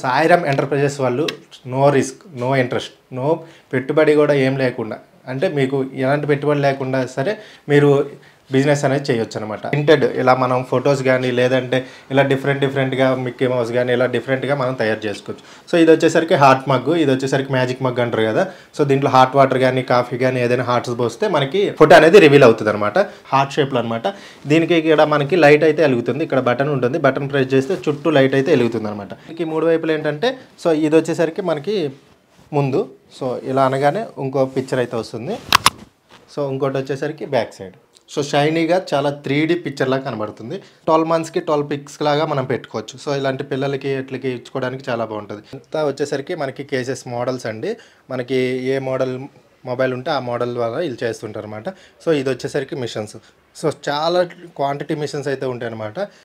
Sairam enterprises వాళ్ళు no risk no interest no పెట్టుబడి కూడా ఏం లేకుండా అంటే మీకు ఎలాంటి పెట్టుబడి లేకుండా సరే మీరు బిజినెస్ అనేది చేయొచ్చు అనమాట ప్రింటెడ్ ఇలా మనం ఫొటోస్ కానీ లేదంటే ఇలా డిఫరెంట్ డిఫరెంట్గా మిక్కీ మౌస్ కానీ ఇలా డిఫరెంట్గా మనం తయారు చేసుకోవచ్చు సో ఇది వచ్చేసరికి హాట్ మగ్ ఇది వచ్చేసరికి మ్యాజిక్ మగ్ అంటారు కదా సో దీంట్లో హాట్ వాటర్ కానీ కాఫీ కానీ ఏదైనా హాట్స్ పోస్తే మనకి ఫోటో అనేది రివీల్ అవుతుంది అనమాట హార్ట్ షేప్లో అనమాట దీనికి ఇక్కడ మనకి లైట్ అయితే వెలుగుతుంది ఇక్కడ బటన్ ఉంటుంది బటన్ ప్రెస్ చేస్తే చుట్టూ లైట్ అయితే వెలుగుతుంది అనమాట ఈ మూడు వైపులు ఏంటంటే సో ఇది వచ్చేసరికి మనకి ముందు సో ఇలా అనగానే ఇంకో పిక్చర్ అయితే వస్తుంది సో ఇంకోటి వచ్చేసరికి బ్యాక్ సైడ్ సో షైనీగా చాలా త్రీ డీ పిక్చర్ లాగా కనబడుతుంది ట్వెల్వ్ మంత్స్కి ట్వెల్వ్ పిక్స్ లాగా మనం పెట్టుకోవచ్చు సో ఇలాంటి పిల్లలకి ఇట్లకి ఇచ్చుకోవడానికి చాలా బాగుంటుంది ఇంత వచ్చేసరికి మనకి కేసెస్ మోడల్స్ అండి మనకి ఏ మోడల్ మొబైల్ ఉంటే ఆ మోడల్ ద్వారా ఇది చేస్తుంటారు అనమాట సో ఇది వచ్చేసరికి మిషన్స్ సో చాలా క్వాంటిటీ మిషన్స్ అయితే ఉంటాయి అనమాట